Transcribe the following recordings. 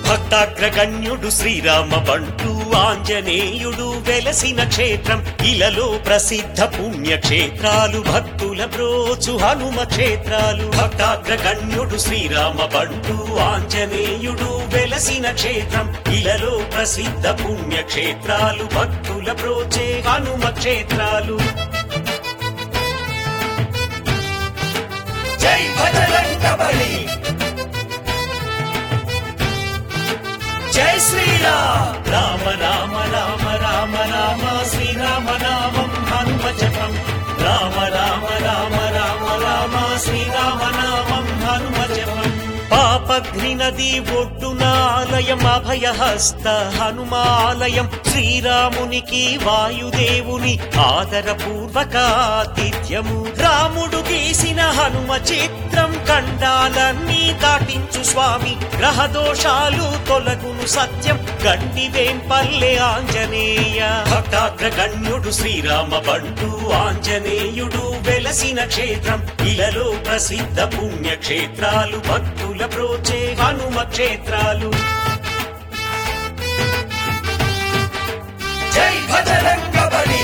భక్తాగ్రగణ్యుడు శ్రీరామ బంటు ఆంజనేయుడు వెలసిన క్షేత్రం ఇలలో ప్రసిద్ధ పుణ్యక్షేత్రాలు భక్తుల బ్రోచు హనుమ క్షేత్రాలు భక్తాగ్రగణ్యుడు శ్రీరామ బంటు ఆంజనేయుడు వెలసిన క్షేత్రం ఇలలో ప్రసిద్ధ పుణ్యక్షేత్రాలు భక్తుల బ్రోచే హనుమ క్షేత్రాలు జై భజరంగ బలి జై శ్రీరామ్ రామ రామ రామ రామ రామ శ్రీరామ నామం హనుమ జపం రామ రామ రామ రామ రామ శ్రీరామ నామం హనుమ జపం పాపఘ్ని నది ఒడ్డున ఆలయం అభయహస్త హనుమాలయం శ్రీరామునికి వాయుదేవుని ఆదరపూర్వక ఆతిథ్యము రాముడు గీసిన హనుమ చిత్రం కండాలన్నీ దాటించు స్వామి గ్రహ దోషాలు తొలగును సత్యం గండి వేంపల్లె ఆంజనేయ భక్తాగ్రగణ్యుడు శ్రీరామ బంటు ఆంజనేయుడు వెలసిన క్షేత్రం ఇలలో ప్రసిద్ధ పుణ్యక్షేత్రాలు భక్తుల ప్రోచే హనుమ క్షేత్రాలు జై భజరంగ బలి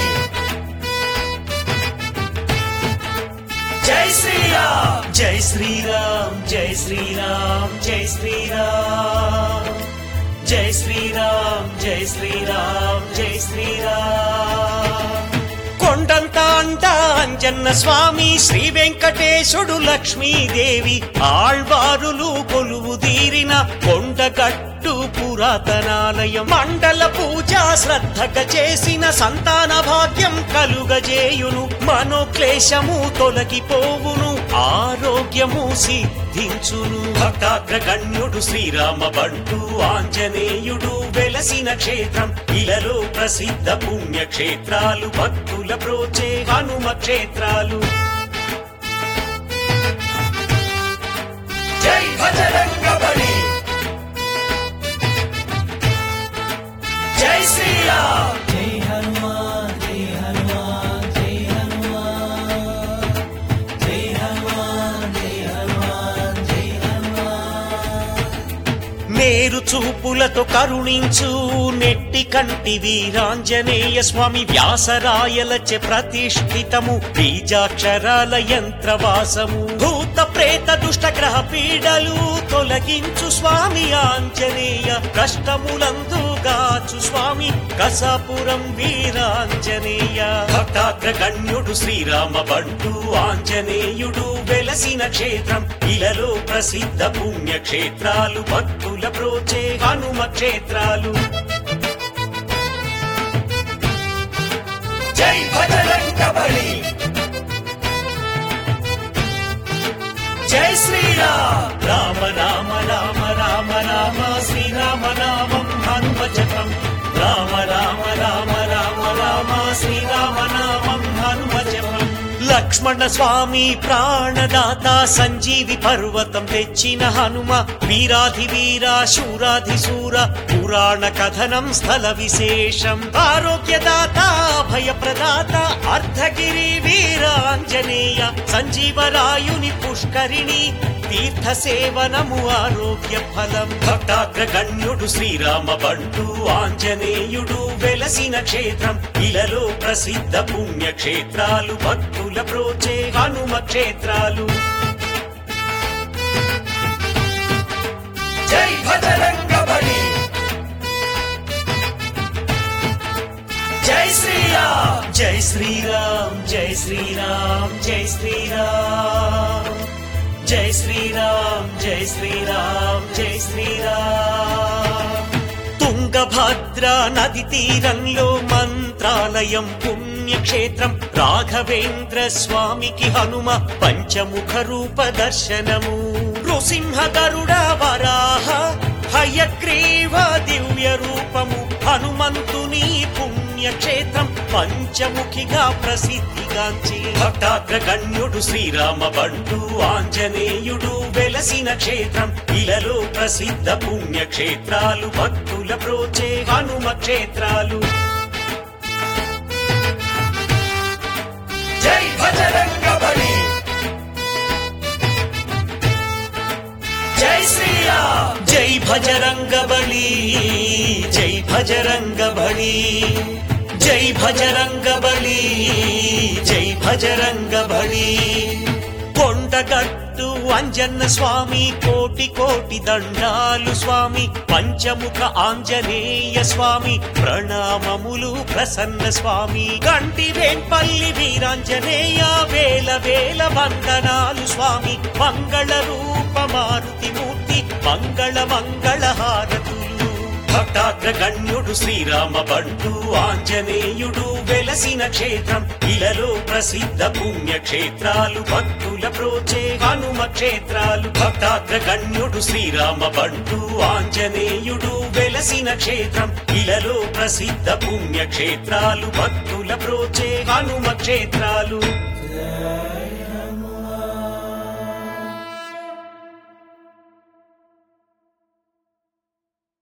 జై శ్రీరామ్ జై శ్రీరామ్ జై శ్రీరామ్ జై శ్రీరామ్ జై శ్రీరామ్ జై శ్రీరామ్ జై శ్రీరామ్ కొండంత అంట అంజన్న స్వామి శ్రీ వెంకటేశుడు లక్ష్మీదేవి ఆళ్వారులు కొలువు తీరిన కొండగట్టు పురాతనాలయం మండల పూజ శ్రద్ధగా చేసిన సంతాన భాగ్యం కలుగజేయును మనోక్లేశము తొలగిపోవును ఆరోగ్యము సిద్ధించును భక్తాగ్రగణ్యుడు శ్రీరామ బంటు ఆంజనేయుడు వెలసిన క్షేత్రం ఇలలో ప్రసిద్ధ పుణ్యక్షేత్రాలు భక్తుల ప్రోచే హనుమ క్షేత్రాలు జై భజరంగ బలి జై శ్రీరామ్ జై హనుమాన్ జై హనుమాన్ జై హనుమాన్ జై హనుమాన్ జై హనుమాన్ జై హనుమాన్ మేరు చూపులతో కరుణించు నెట్టి కంటి వీరాంజనేయ స్వామి వ్యాసరాయలచే ప్రతిష్ఠితము బీజాక్షరాల యంత్రవాసము భూత ప్రేత దుష్ట గ్రహ పీడలు తొలగించు స్వామి ఆంజనేయ కష్టములందుగాచు స్వామి కసాపురం వీరాంజనేయ భక్తాగ్రగణ్యుడు శ్రీరామ బంటు ఆంజనేయుడు వెలసిన క్షేత్రం ఇలలో ప్రసిద్ధ పుణ్యక్షేత్రాలు భక్తుల ప్రోచే హనుమ క్షేత్రాలు జై భజరంగ బలి జై శ్రీరామ్ రామ రామ రామ రామ రామ శ్రీరామ నామం హనుమ జపం రామ రామ రామ రామ రామ శ్రీరామ నామం హనుమ జపం లక్ష్మణ స్వామి ప్రాణదాత సంజీవి పర్వతం తెచ్చిన హనుమ వీరాధి వీర శూరాధి శూర పురాణ కథనం స్థల విశేషం ఆరోగ్యదాత భయప్రదాత అర్ధగిరి వీరాంజనేయ సంజీవరాయుని పుష్కరిణి తీర్థ సేవనము ఆరోగ్య ఫలం భక్తాగ్రగణ్యుడు శ్రీరామ బంటు ఆంజనేయుడు వెలసిన క్షేత్రం ఇలలో ప్రసిద్ధ పుణ్యక్షేత్రాలు భక్తుల ప్రోచే హనుమ క్షేత్రాలు జై భజరంగ బలి జై శ్రీరామ్ జై శ్రీరామ్ జై శ్రీరామ్ జై శ్రీరామ్ జై శ్రీరామ్ జై శ్రీరామ్ జై శ్రీరామ్ తుంగభద్ర నది తీరంలో మంత్రాలయం పుణ్యక్షేత్రం రాఘవేంద్ర స్వామికి హనుమ పంచముఖ రూప దర్శనము నృసింహ గరుడ వరాహ హయగ్రీవ దివ్య రూపము హనుమంతుని పుణ్యక్షేత్రం పంచముఖిగా ప్రసిద్ధిగాంచి భక్తాగ్రగణ్యుడు శ్రీరామ బంటు ఆంజనేయుడు వెలసిన క్షేత్రం ఇలలో ప్రసిద్ధ పుణ్యక్షేత్రాలు భక్తుల ప్రోచే హనుమ క్షేత్రాలు జై భజరంగ బలి జై శ్రీరామ్ జై భజరంగ బలి జై భజరంగ బలి జై భజరంగ బలి జై భజరంగ బలి కొండగట్టు అంజన్న స్వామి కోటి కోటి దండాలు స్వామి పంచముఖ ఆంజనేయ స్వామి ప్రణామములు ప్రసన్న స్వామి గంటి వేంపల్లి వీరాంజనేయ వేల వేల వందనాలు స్వామి మంగళ రూప మారుతి మూర్తి మంగళ మంగళ హారతులు భక్తాగ్ర గణ్యుడు శ్రీరామ బంటు ఆంజనేయుడు వెలసిన క్షేత్రం ఇలలో ప్రసిద్ధ పుణ్యక్షేత్రాలు భక్తుల ప్రోచే హనుమ క్షేత్రాలు భక్తాగ్ర గణ్యుడు శ్రీరామ బంటు ఆంజనేయుడు వెలసిన క్షేత్రం ఇలలో ప్రసిద్ధ పుణ్యక్షేత్రాలు భక్తుల ప్రోచే హనుమ క్షేత్రాలు జై